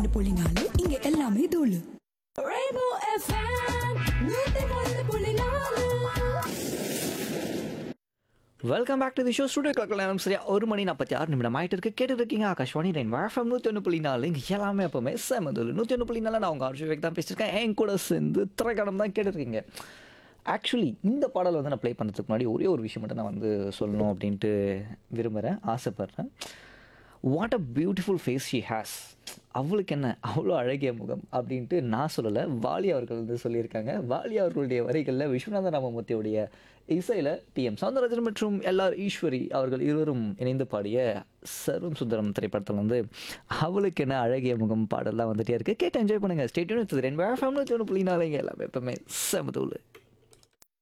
ரெண்டு புள்ளி நாலு இங்க எல்லாமே தூளு Rainbow FM, நூத்தி ஒன்று புள்ளி நாலு. Welcome back to the show studio கிளக்கில் நேரம் சரியா ஒரு மணி நாற்பத்தி ஆறு நிமிடம் ஆகிட்டு இருக்கு கேட்டு இருக்கீங்க ஆகாஷ்வாணி ரெயின் வாஃபம் நூற்றி ஒன்று புள்ளி நாலு இங்கே எல்லாமே எப்போவுமே செமதல் நூற்றி ஒன்று புள்ளி நாலு நான் உங்கள் ஆர்ஜி தான் பேசியிருக்கேன் என் கூட சேர்ந்து திரைக்கடம் தான் கேட்டுருக்கீங்க ஆக்சுவலி இந்த பாடல் வந்து நான் ப்ளே பண்ணுறதுக்கு முன்னாடி ஒரே ஒரு விஷயம் மட்டும் நான் வந்து சொல்லணும் அப்படின்ட்டு விரும்புகிறேன் ஆசைப்பட்றேன் what a beautiful face she has அவளுக்கு என்ன அவ்வளோ அழகிய முகம் அப்படின்ட்டு நான் சொல்லலை வாலி அவர்கள் வந்து சொல்லியிருக்காங்க வாலி அவர்களுடைய வரிகளில் விஸ்வநாத ராமமூர்த்தியுடைய இசையில் டி எம் சவுந்தரராஜன் மற்றும் எல்ஆர் ஈஸ்வரி அவர்கள் இருவரும் இணைந்து பாடிய சர்வம் சுந்தரம் திரைப்படத்தில் வந்து அவளுக்கு என்ன அழகிய முகம் பாடலாம் வந்துட்டே இருக்குது கேட்டு என்ஜாய் பண்ணுங்கள் ஸ்டேட்யூன் ரெண்டு ஃபேமிலி ஒன்று புள்ளி நாளைங்க எல்லாமே எப்பவுமே செமதூள்